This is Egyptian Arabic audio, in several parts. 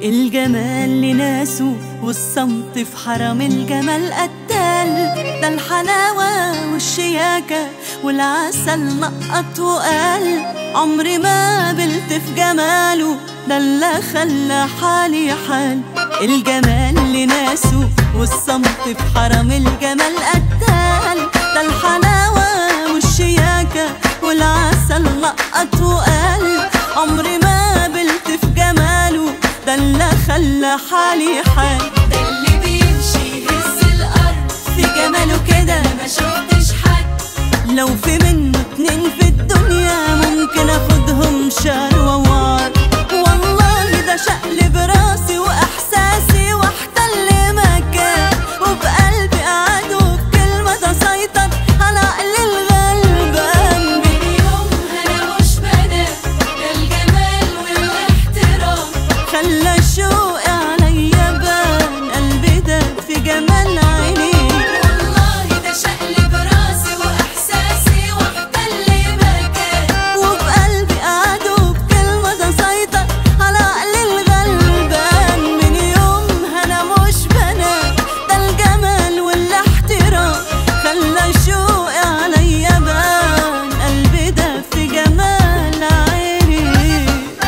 الجمال لناسه والصمت في حرم الجمال قتال ده الحلاوة والشياكة والعسل نقط وقال عمري ما قبلت في جماله ده اللي خلى حالي حال الجمال لناسه والصمت في حرم الجمال قتال ده الحلاوة والشياكة والعسل نقط وقال عمري ما قبلت في جماله ده اللي خلى حالي حال ده اللي بيمشي يهز الأرض في جماله كده ما شفتش حد لو في منه اتنين في الدنيا ممكن اخدهم شهر ووار والله ده شقلب راسي واحساسي واحتل مكان وبقلبي قعد وبكلمة تسيطر على عقل الغلبان من يومها أنا مش بنام ده الجمال والاحترام خلى شوقي عليا بان قلبي ده في جمال عينيه والله ده شقلب راسي وإحساسي واحتل مكان وبقلبي قعدوا بكلمة تسيطر على عقل الغلبان من يومها أنا مش بنام ده الجمال والاحترام خلى شوقي عليا بان قلبي ده في جمال عيني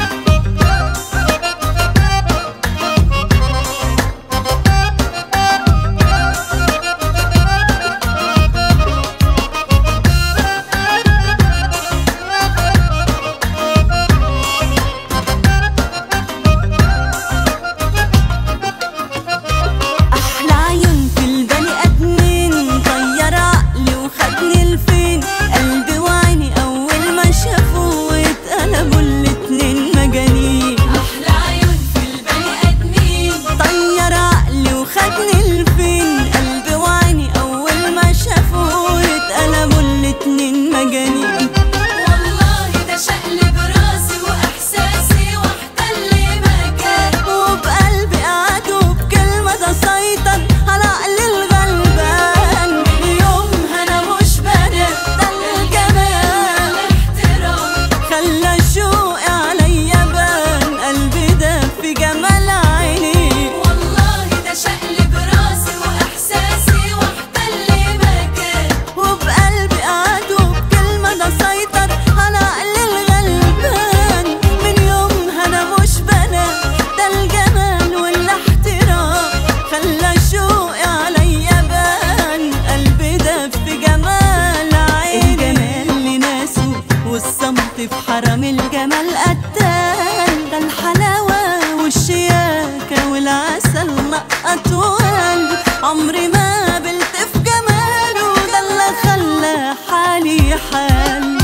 أحلى عيون في البني آدمين طير عقلي وخدني لفين قلبي وعيني أول ما شافوه اتقلبوا الاتنين مجانين أحلى عيون في البني آدمين طير عقلي وخدني لفين قلبي وعيني أول ما شافوه اتقلبوا الاتنين مجانين والله ده شقلب راسي وإحساسي واحتل مكان وبقلبي قعدوا بكلمة تسيطر على عقل الغلبان من يومها أنا مش بنام ده الجمال الاحترام خلى شوقي عليا بان قلبي ده في جمال عيني والله ده شقلب راسي وإحساسي واحتل مكان وبقلبي قعدوا بكلمة تسيطر على عقل الغلبان من يومها أنا مش بنام ده الجمال والاحترام خلى شوقي عليا بان قلبي ده في جمال عيني الجمال لناسه والصمت في حرم الجمال قتال ده الحلاوة والشياكة والعسل نقط وقلب عمري ما قبلت في جماله ده اللي خلى حالي حال